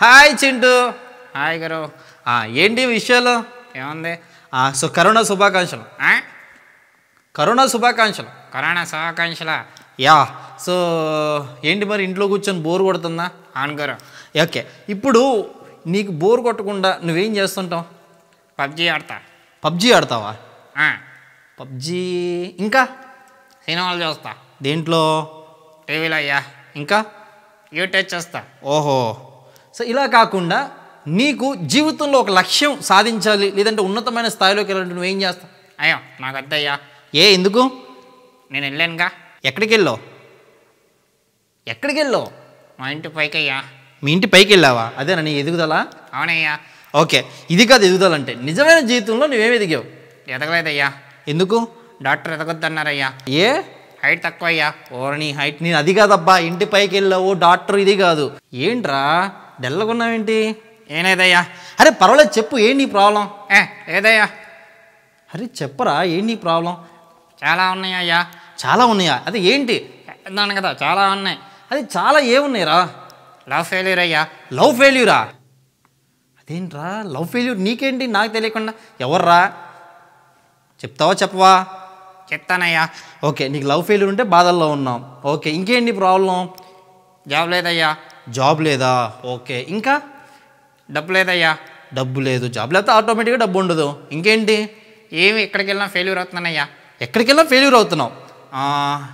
Hi Chintu hi గారు ఆ, ఏంటి విషయాలు ఏముంది ఆ, సో కరోనా శుభాకాంక్షలు ఆ? కరోనా శుభాకాంక్షలు కరోనా శుభాకాంక్షల యా సో ఏంటి మరి ఇంట్లో కూర్చొని బోర్ కొడుతుందా అవును గురు ఓకే ఇప్పుడు నీకు బోర్ కొట్టకుండా నువ్వేం చేస్తుంటావు పబ్జీ ఆడతా పబ్జీ ఆడతావా ఆ, పబ్జీ ఇంకా సినిమాలు చూస్తా దేంట్లో టీవీలో అయ్యా ఇంకా యూట్యూబ్ చూస్తా ఓహో సో ఇలా కాకుండా నీకు జీవితంలో ఒక లక్ష్యం సాధించాలి లేదంటే ఉన్నతమైన స్థాయిలోకి వెళ్ళాలంటే నువ్వేం చేస్తావు అయ్యో నాకు వద్దయ్యా ఏ ఎందుకు నేను వెళ్ళానుగా ఎక్కడికి వెళ్ళావు ఎక్కడికి వెళ్ళావు మా ఇంటి పైకి అయ్యా మీ ఇంటి పైకి వెళ్ళావా అదేనా నీ ఎదుగుదల అవునయ్యా ఓకే ఇది కాదు ఎదుగుదల అంటే నిజమైన జీవితంలో నువ్వేం ఎదిగావు ఎదగలేదయ్యా ఎందుకు డాక్టర్ ఎదగొద్దన్నారయ్యా ఏ హైట్ తక్కువ అయ్యా ఓరని హైట్ నేను అది కాదబ్బా ఇంటి పైకి వెళ్ళావు డాక్టర్ ఇది కాదు ఏంట్రా డెల్లగున్నావేంటి ఏనేదయ్యా అరే పర్వాలేదు చెప్పు ఏంటి నీ ప్రాబ్లం ఏ ఏదయ్యా అరే చెప్పరా ఏంటి నీ ప్రాబ్లం చాలా ఉన్నాయి అయ్యా చాలా ఉన్నాయా అదే ఏంటి చెప్తాను కదా చాలా ఉన్నాయి అది చాలా ఏమున్నాయిరా లవ్ ఫెయిల్యూర్ అయ్యా లవ్ ఫెయిల్యూరా అదేంట్రా లవ్ ఫెయిల్యూర్ నీకేంటి నాకు తెలియకుండా ఎవర్రా చెప్తావా చెప్పవా చెప్తానయ్యా ఓకే నీకు లవ్ ఫెయిల్యూర్ ఉంటే బాధల్లో ఉన్నాం ఓకే ఇంకేంటి ప్రాబ్లం జాబ్ లేదయ్యా జాబ్ లేదా ఓకే ఇంకా డబ్బు లేదయ్యా డబ్బు లేదు జాబ్ లేకపోతే ఆటోమేటిక్గా డబ్బు ఉండదు ఇంకేంటి ఏమి ఎక్కడికి వెళ్ళినా ఫెయిల్యూర్ అవుతున్నానయ్యా ఎక్కడికి వెళ్ళినా ఫెయిల్యూర్ అవుతున్నావు ఆ,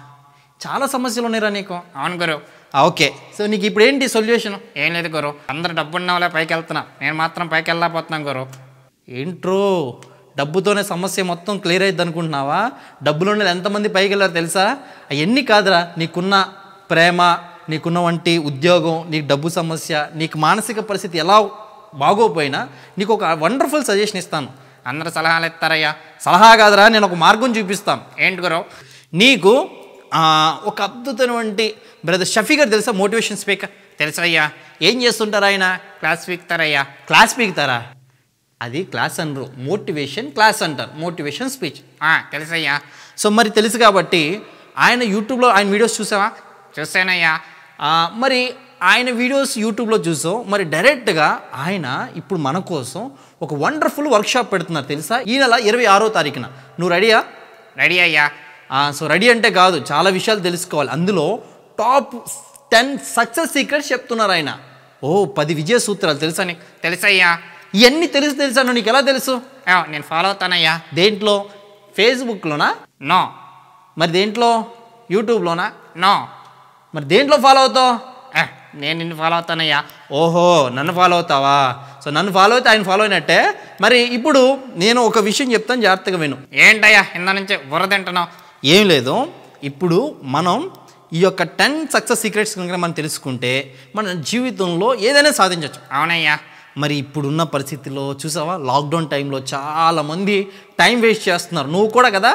చాలా సమస్యలు ఉన్నాయిరా నీకు అవును గురు ఆ, ఓకే సో నీకు ఇప్పుడు ఏంటి సొల్యూషన్ ఏం లేదు గురు అందరు డబ్బు ఉన్న వాళ్ళే పైకి వెళ్తున్నా నేను మాత్రం పైకి వెళ్ళకపోతున్నాను గురు ఏంట్రో డబ్బుతోనే సమస్య మొత్తం క్లియర్ అయ్యింది అనుకుంటున్నావా డబ్బులు ఉన్నది ఎంతమంది పైకి వెళ్ళారు తెలుసా అవన్నీ కాదురా నీకున్న ప్రేమ నీకున్న వంటి ఉద్యోగం నీకు డబ్బు సమస్య నీకు మానసిక పరిస్థితి ఎలా బాగోపోయినా నీకు ఒక వండర్ఫుల్ సజెషన్ ఇస్తాను అందరు సలహాలు ఇస్తారయ్యా సలహా కాదురా నేను ఒక మార్గం చూపిస్తాను ఏంటి గురు నీకు ఆ, ఒక అద్భుతమైనటువంటి బ్రదర్ షఫీ గారు తెలుసా మోటివేషన్ స్పీకర్ తెలుసయ్యా ఏం చేస్తుంటారు ఆయన క్లాస్ పీకుతారయ్యా క్లాస్ పీకుతారా అది క్లాస్ అనరు మోటివేషన్ క్లాస్ అంటారు మోటివేషన్ స్పీచ్ ఆ, తెలుసయ్యా సో మరి తెలుసు కాబట్టి ఆయన యూట్యూబ్లో ఆయన వీడియోస్ చూసావా చూసానయ్యా ఆ, మరి ఆయన వీడియోస్ యూట్యూబ్లో చూసావు మరి డైరెక్ట్గా ఆయన ఇప్పుడు మన కోసం ఒక వండర్ఫుల్ వర్క్షాప్ పెడుతున్నారు తెలుసా ఈ నెల ఇరవై ఆరో తారీఖున నువ్వు రెడీయా రెడీ అయ్యా ఆ, సో రెడీ అంటే కాదు చాలా విషయాలు తెలుసుకోవాలి అందులో టాప్ టెన్ సక్సెస్ సీక్రెట్స్ చెప్తున్నారు ఆయన ఓ పది విజయ సూత్రాలు తెలుసా నీకు తెలుసయ్యా ఇవన్నీ తెలుసు తెలుసా నీకు ఎలా తెలుసు ఏమో, నేను ఫాలో అవుతానయ్యా దేంట్లో ఫేస్బుక్లోనా నో మరి దేంట్లో యూట్యూబ్లోనా నో మరి దేంట్లో ఫాలో అవుతావు ఏ, నేను నిన్ను ఫాలో అవుతానయ్యా ఓహో నన్ను ఫాలో అవుతావా సో నన్ను ఫాలో అయితే ఆయన ఫాలో అయినట్టే మరి ఇప్పుడు నేను ఒక విషయం చెప్తాను జాగ్రత్తగా విను ఏంటయ్యా ఇంద నుంచి బుర్ర తింటున్నావు ఏం లేదు ఇప్పుడు మనం ఈ యొక్క టెన్ సక్సెస్ సీక్రెట్స్ కనుక మనం తెలుసుకుంటే మన జీవితంలో ఏదైనా సాధించవచ్చు అవునయ్యా మరి ఇప్పుడున్న పరిస్థితిలో చూసావా లాక్డౌన్ టైంలో చాలామంది టైం వేస్ట్ చేస్తున్నారు నువ్వు కూడా కదా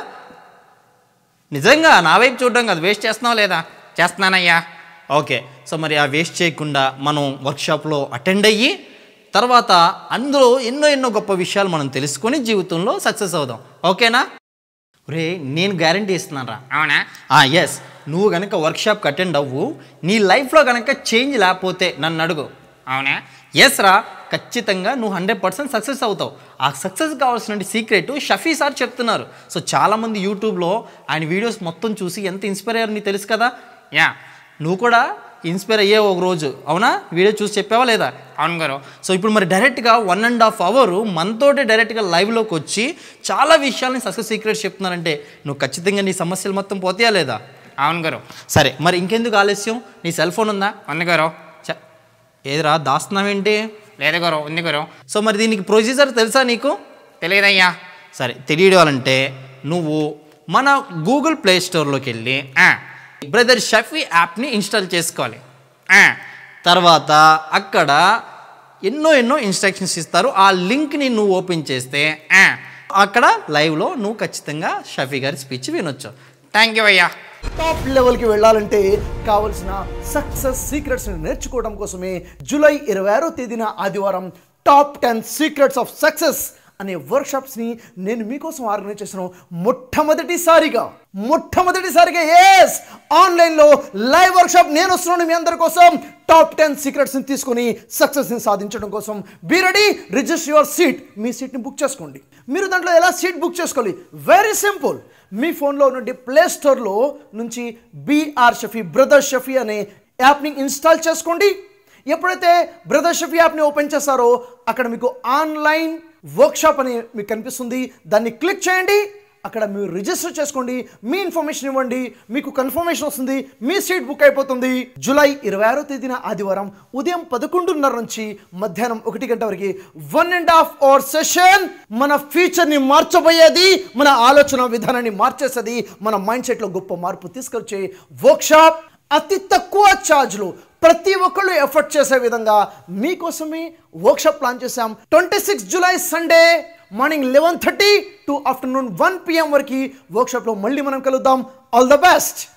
నిజంగా నా వైపు చూడడం కదా వేస్ట్ చేస్తున్నావు లేదా చేస్తున్నానయ్యా ఓకే సో మరి ఆ వేస్ట్ చేయకుండా మనం వర్క్షాప్లో అటెండ్ అయ్యి తర్వాత అందులో ఎన్నో ఎన్నో గొప్ప విషయాలు మనం తెలుసుకొని జీవితంలో సక్సెస్ అవుదాం ఓకేనా రే నేను గ్యారంటీ ఇస్తున్నాను రా అవునా ఎస్ నువ్వు కనుక వర్క్షాప్కి అటెండ్ అవ్వు నీ లైఫ్లో కనుక చేంజ్ లేకపోతే నన్ను అడుగు అవునా ఎస్ రా ఖచ్చితంగా నువ్వు హండ్రెడ్ పర్సెంట్ సక్సెస్ అవుతావు ఆ సక్సెస్ కావాల్సిన సీక్రెట్ షఫీ సార్ చెప్తున్నారు సో చాలామంది యూట్యూబ్లో ఆయన వీడియోస్ మొత్తం చూసి ఎంత ఇన్స్పైర్ అయ్యారు నీకు తెలుసు కదా యా నువ్వు కూడా ఇన్స్పైర్ అయ్యావు ఒక రోజు అవునా వీడియో చూసి చెప్పావా లేదా అవును గురు సో ఇప్పుడు మరి డైరెక్ట్గా వన్ అండ్ హాఫ్ అవర్ మనతోటి డైరెక్ట్గా లైవ్లోకి వచ్చి చాలా విషయాలని సక్సెస్ సీక్రెట్స్ చెప్తున్నారంటే నువ్వు ఖచ్చితంగా నీ సమస్యలు మొత్తం పోతాయా లేదా అవును గురు సరే మరి ఇంకెందుకు ఆలస్యం నీ సెల్ ఫోన్ ఉందా ఉంది గురు చ ఏదిరా దాస్తున్నావేంటి లేదు గురు ఉంది గురు సో మరి దీనికి ప్రొసీజర్ తెలుసా నీకు తెలియదయ్యా సరే తెలియడాలంటే నువ్వు మన గూగుల్ ప్లే స్టోర్లోకి వెళ్ళి ఆ, బ్రదర్ షఫీ యాప్ని ఇన్స్టాల్ చేసుకోవాలి ఆ, తర్వాత అక్కడ ఎన్నో ఎన్నో ఇన్స్ట్రక్షన్స్ ఇస్తారు ఆ లింక్ని నువ్వు ఓపెన్ చేస్తే ఆ. అక్కడ లైవ్లో నువ్వు ఖచ్చితంగా షఫీ గారి స్పీచ్ వినొచ్చు థ్యాంక్ యూ అయ్యా టాప్ లెవెల్కి వెళ్ళాలంటే కావలసిన సక్సెస్ సీక్రెట్స్ నేర్చుకోవడం కోసమే జూలై ఇరవై ఆరో తేదీన ఆదివారం top ten secrets of success అనే వర్క్షాప్స్ని నేను మీకోసం ఆర్గనైజ్ చేసిన మొట్టమొదటిసారిగా మొట్టమొదటిసారిగా ఎస్ ఆన్లైన్లో లైవ్ వర్క్షాప్ నేను వస్తున్నాను మీ అందరి కోసం టాప్ టెన్ సీక్రెట్స్ని తీసుకొని సక్సెస్ని సాధించడం కోసం be ready register your seat మీ సీట్ని బుక్ చేసుకోండి మీరు దాంట్లో ఎలా సీట్ బుక్ చేసుకోవాలి వెరీ సింపుల్ మీ ఫోన్లో నుండి ప్లే స్టోర్లో నుంచి బీఆర్ షఫీ బ్రదర్ షఫీ అనే యాప్ని ఇన్స్టాల్ చేసుకోండి ఎప్పుడైతే బ్రదర్ షఫీ యాప్ని ఓపెన్ చేస్తారో అక్కడ మీకు ఆన్లైన్ వర్క్షాప్ అని మీకు కనిపిస్తుంది దాన్ని క్లిక్ చేయండి అక్కడ మీరు రిజిస్టర్ చేసుకోండి మీ ఇన్ఫర్మేషన్ ఇవ్వండి మీకు కన్ఫర్మేషన్ వస్తుంది మీ సీట్ బుక్ అయిపోతుంది జూలై ఇరవై ఆరో తేదీన ఆదివారం ఉదయం పదకొండున్నర నుంచి మధ్యాహ్నం ఒకటి గంట వరకు one and half hour session మన ఫ్యూచర్ని మార్చబోయేది మన ఆలోచన విధానాన్ని మార్చేసేది మన మైండ్ సెట్లో గొప్ప మార్పు తీసుకొచ్చే వర్క్షాప్ అతి తక్కువ ఛార్జ్లు ప్రతి ఒక్కళ్ళు ఎఫర్ట్ చేసే విధంగా మీకోసమే వర్క్షాప్ ప్లాన్ చేశాం twenty six July Sunday morning eleven thirty to afternoon one PM వరకు వర్క్షాప్లో మళ్ళీ మనం కలుద్దాం ఆల్ ద బెస్ట్